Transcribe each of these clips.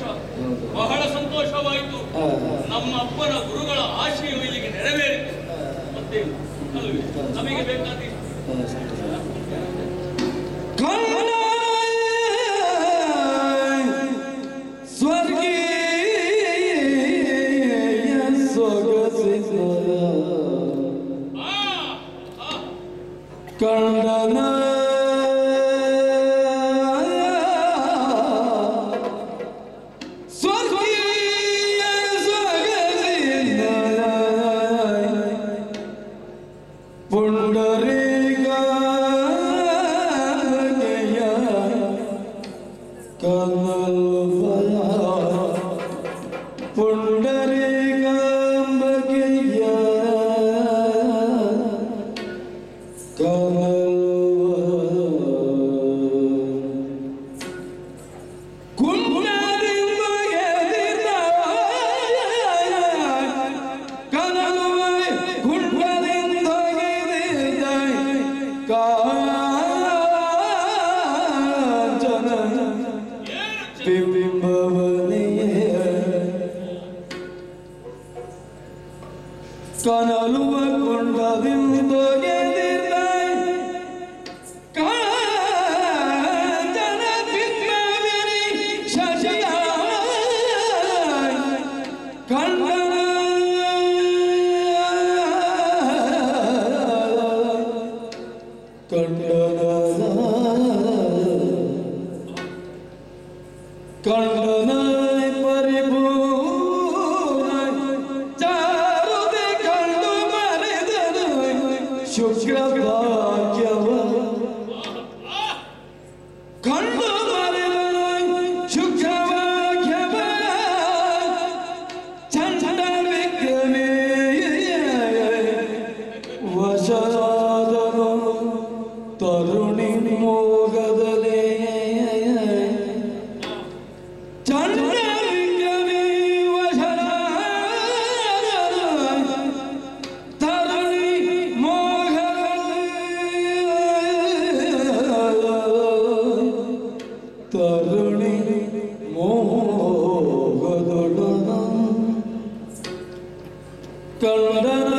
ಬಹಳ ಸಂತೋಷವಾಯಿತು ಹಾ, ಹಾ. ನಮ್ಮ ಅಪ್ಪನ ಗುರುಗಳ ಆಶೆಯು ಇಲ್ಲಿಗೆ ನೆರವೇರಿತು ಮತ್ತೆ ಅಲ್ವೇ ನಮಗೆ ಬೇಕಾದ ಸ್ವರ್ಗೀಯ ಸೊಗಸಿನ ಆ ಆ, ಕಂಡನ ಸ್ವರ್ಗೀಯ ಸೊಗಸಿನ ಪುಂಡರೀಗ ಕಮಲ ಪುಂಡರೀಕಾಂಬಗೆಯ ಏನು ಚಂದ ಕನಲುವ ಕೊಂಡದಿಂದೊಗೆದಿರ್ದ ಕಾಂಚನ ಬಿಂಬವಿರಿ ಶಶಿಯ ಕಂಡನ ಕಂಡನ ಕಂಡನ ಪರಿಪೂರ್ಣ ಚಾರುದೆ ಕಂಡು ಮರೆದನು ಶುಕ್ರ ಭಾಗ್ಯವ ಕಂಡು ಮರೆದನು ಶುಕ್ರ ಭಾಗ್ಯವ ಚಂಡ ವಿಕ್ರಮೇ ವಶಾದನು ತರುಣಿ ಮೋಗದಲೇ ಚಂದ್ರಲಿಂಗನೇ ವಶರಾದನು ತರುಣಿ ಮೋಗ ತರುಣಿ ಮೋಗದೊಡನ ಕಂಡನ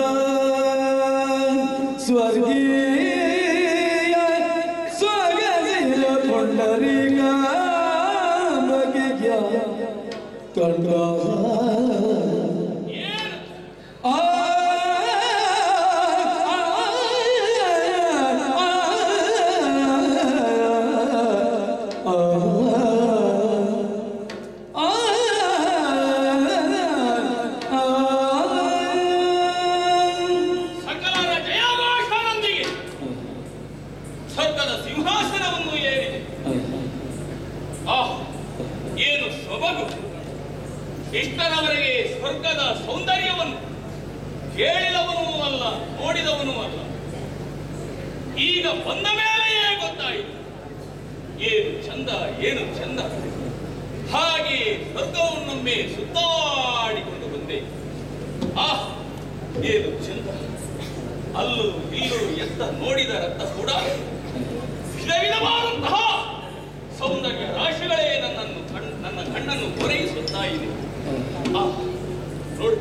ಸ್ವರ್ಗೀಯ ಸ್ವರ್ಗದಿಲ ಪುಂಡರಿಗ ಬಗೆಯ ಕಂಡ ಏನು ಆ ಸಕಲರ ಜಯಘೋಷನೊಂದಿಗೆ ಸ್ವರ್ಗದ ಸಿಂಹಾಸನವನ್ನು ಏರಿದೆ ಆಹ್ ಏನು ಸೊಬಗು ಇಷ್ಟರವರೆಗೆ ಸ್ವರ್ಗದ ಸೌಂದರ್ಯವನ್ನು ಕೇಳಿದವನೂ ಅಲ್ಲ ನೋಡಿದವನೂ ಅಲ್ಲ ಈಗ ಬಂದ ಮೇಲೆಯೇ ಗೊತ್ತಾಯಿತು ಏನು ಚಂದ ಏನು ಚಂದ ಹಾಗೆ ಸ್ವರ್ಗವನ್ನೊಮ್ಮೆ ಸುತ್ತಾಡಿಕೊಂಡು ಬಂದೆ ಆಹ್ ಏನು ಚಂದ ಅಲ್ಲೂ ಇಲ್ಲೂ ಎತ್ತ ನೋಡಿದ ರಕ್ತ ಕೂಡ ವಿಧ ವಿಧವಾದಂತಹ ಸೌಂದರ್ಯ ರಾಶಿಗಳೇ ನನ್ನನ್ನು ಕಣ್ ನನ್ನ ಕಣ್ಣನ್ನು ಕೊರೈಸುತ್ತಾ ಇದೆ ಆ, ನೋಡು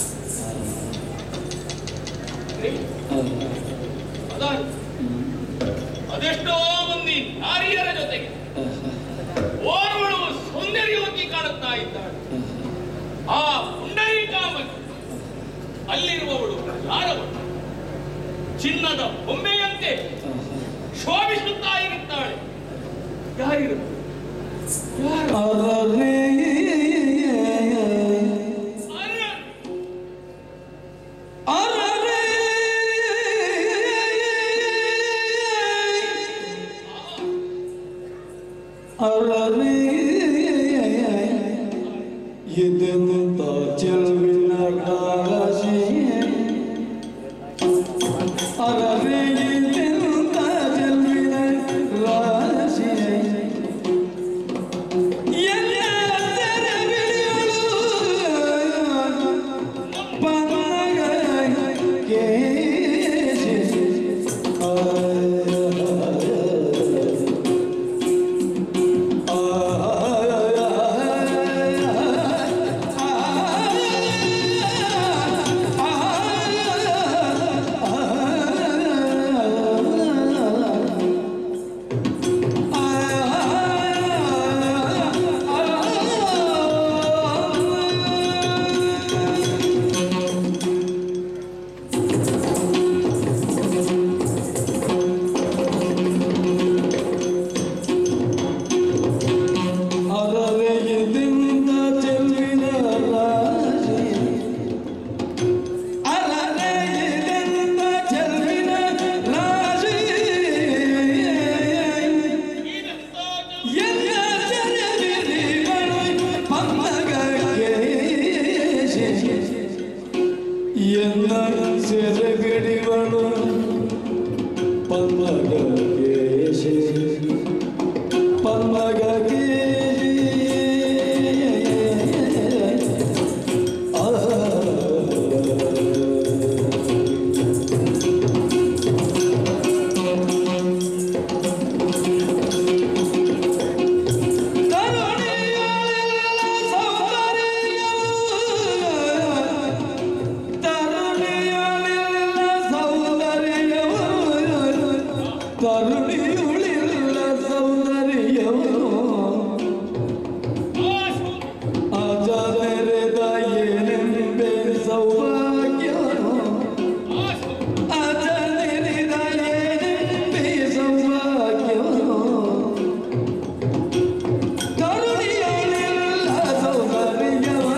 ಅದ ಅದೆಷ್ಟೋ ಮಂದಿ ನಾರಿಯರ ಜೊತೆಗೆ ಓರ್ವಳು ಸೌಂದರ್ಯವತಿ ಕಾಣುತ್ತಾ ಇದ್ದಾಳೆ ಆ ಪುಂಡರೀಕಾಂಬಕ್ಕೆ ಅಲ್ಲಿರುವವಳು ಯಾರವಳು ಚಿನ್ನದ ಬೊಂಬೆಯಂತೆ ಶೋಭಿಸುತ್ತಾ ಇರುತ್ತಾಳೆ ಯಾರಿರು ಯಾರು ಅರರೇ ಅರೆ, ಅರರೇ ಅರರೇ ಇದೆಂತ ಚೆಲುವಿನ ಕಾಶಿ ಅರರೇ ಇದೆಂತ ಚೆಲುವಿನ ರಾಶಿ ಎಲ್ಲ ತೆರೆಬಿಳಿಯಳು ಆ ಎನ್ನ ಸೆರೆ ಬಿಡಿವಳು ಪನ್ನಗ ಕೇಶಿ ಪನ್ನಗ ಕೇಶಿ ಆ ತರುಣಿಯುಳಿಲ್ಲ ಸೌಂದರ್ಯವು ಆ ಸೌಂದರ್ಯ ಅಜರೆದ ಏನೆಂಬೆ ಸೌಭಾಗ್ಯವು ಆ ಸೌಂದರ್ಯ ಅಜನಿರಿದ ಏನೆಂಬೆ ಸೌಭಾಗ್ಯವು ತರುಣಿಯುಳಿಲ್ಲ ಸೌಂದರ್ಯವು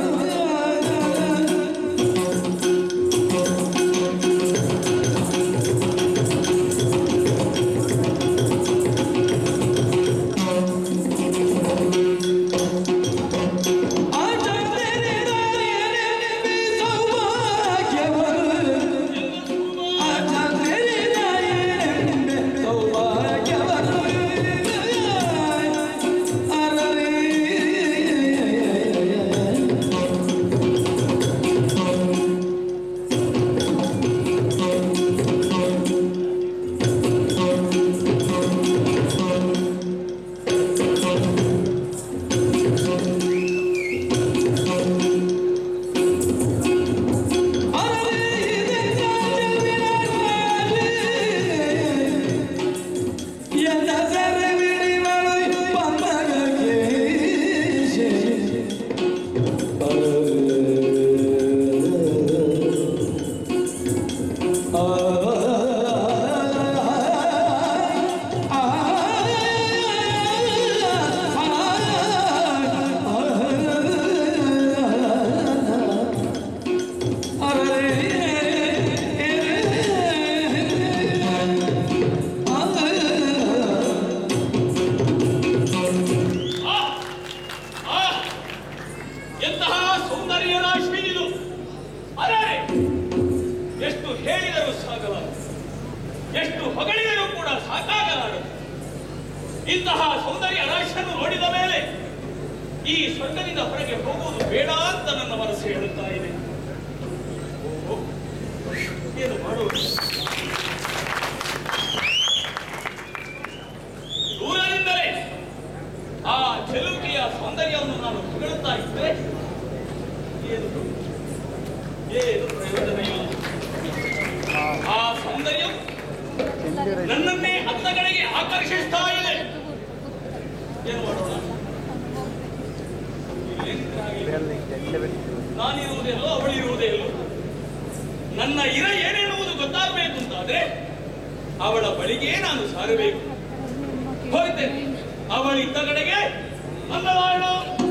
ಆ ಆ ಎಂತಹ ಸೌಂದರ್ಯ ರಾಶಿ ಇದು ಅರೆ ಎಷ್ಟು ಹೇಳಿದರೂ ಸಾಗಲಾರದು ಎಷ್ಟು ಹೊಗಳಿದರೂ ಕೂಡ ಸಾಕಾಗಲಾರದು ಇಂತಹ ಸೌಂದರ್ಯ ರಾಶಿಯನ್ನು ನೋಡಿದ ಮೇಲೆ ಈ ಸ್ವರ್ಗದಿಂದ ಹೊರಗೆ ಹೋಗುವುದು ಬೇಡ ಅಂತ ನನ್ನ ಮನಸ್ಸು ಹೇಳುತ್ತಾ ಇದೆ ಓ, ಏನು ಮಾಡುವುದು ದೂರದಿಂದಲೇ ಆ ಚೆಲುಕಿಯ ಸೌಂದರ್ಯವನ್ನು ನಾನು ಹೊಗಳುತ್ತಾ ಇದ್ದರೆ ಏನು ಏನು ಪ್ರಯೋಜನ ಇಲ್ಲ ಆ ಸೌಂದರ್ಯ ನನ್ನನ್ನೇ ಅತ್ತ ಕಡೆಗೆ ಆಕರ್ಷಿಸ್ತಾ ಇದೆ ಏನು ಮಾಡೋಣ ಇಲ್ಲೇನಿದ್ರೆ ಆಗಲಿ. ನಾನಿರುವುದೇನೋ ಅವಳಿರುವುದೇನೋ ನನ್ನ ಇರ ಏನೆನ್ನುವುದು ಗೊತ್ತಾಗಬೇಕು ಅಂತಾದ್ರೆ ಅವಳ ಬಳಿಗೆ ನಾನು ಸಾರಬೇಕು ಹೋಗ್ತೇನೆ ಅವಳಿದ್ದ ಕಡೆಗೆ ನನ್ನ